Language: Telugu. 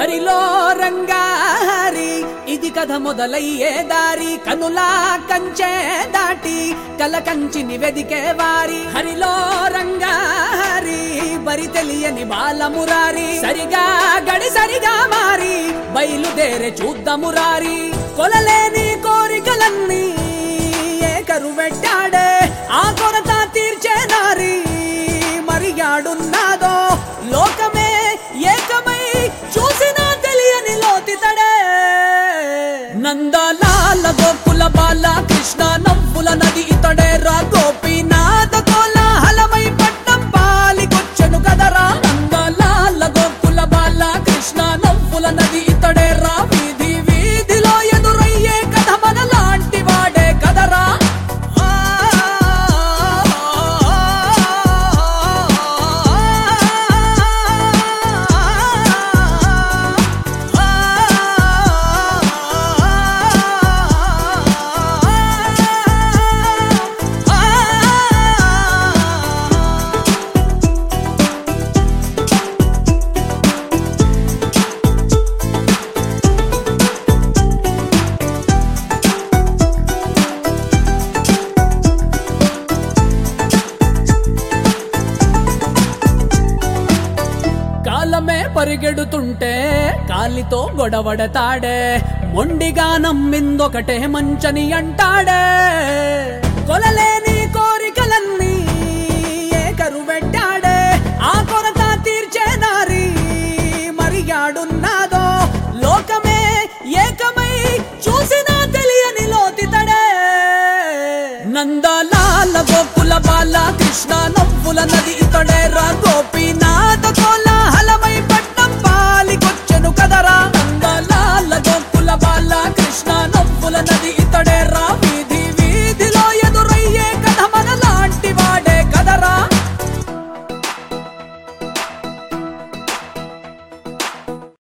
హరిలో రంగారి ఇది కథ మొదలయ్యే దారి కనులా కంచే దాటి కల కంచిని వెదికే వారి హరిలో రంగారి బరి తెలియని బాలమురారి సరిగా గడి సరిగా మారి బయలుదేరే చూద్దామురారి కొలలేని కోరికలన్నీ ఏకరు పెట్టాడే ఆ కొరత తీర్చే నారి మరియాడున్నాదో లోకమే ఏకమై చూసినా తెలియని లోతితడే నందలాల గోకుల బాల కృష్ణ నవ్వుల నది ఇతడే రా గోపీనాథ కోలాహలమై పట్నం పాలికొచ్చెను కదరా నందలాల గోకుల బాల కృష్ణ నవ్వుల నది ఇతడే రా వీధి వీధిలో ఎదురయ్యే కథ మనలాంటి వాడే కదరా కాలమే పరిగెడుతుంటే కాలితో గొడవడతాడే మొండిగా నమ్మిందొకటే మంచని అంటాడే కొలలేని కోరికలన్నీ ఏకరు పెట్టాడే ఆ కొరత తీర్చే నారి మరియాడున్నాదో లోకమే ఏకమై చూసినా తెలియని లోతితడే నందలాల గోకుల బాల కృష్ణ నవ్వుల నది ఇతడే రా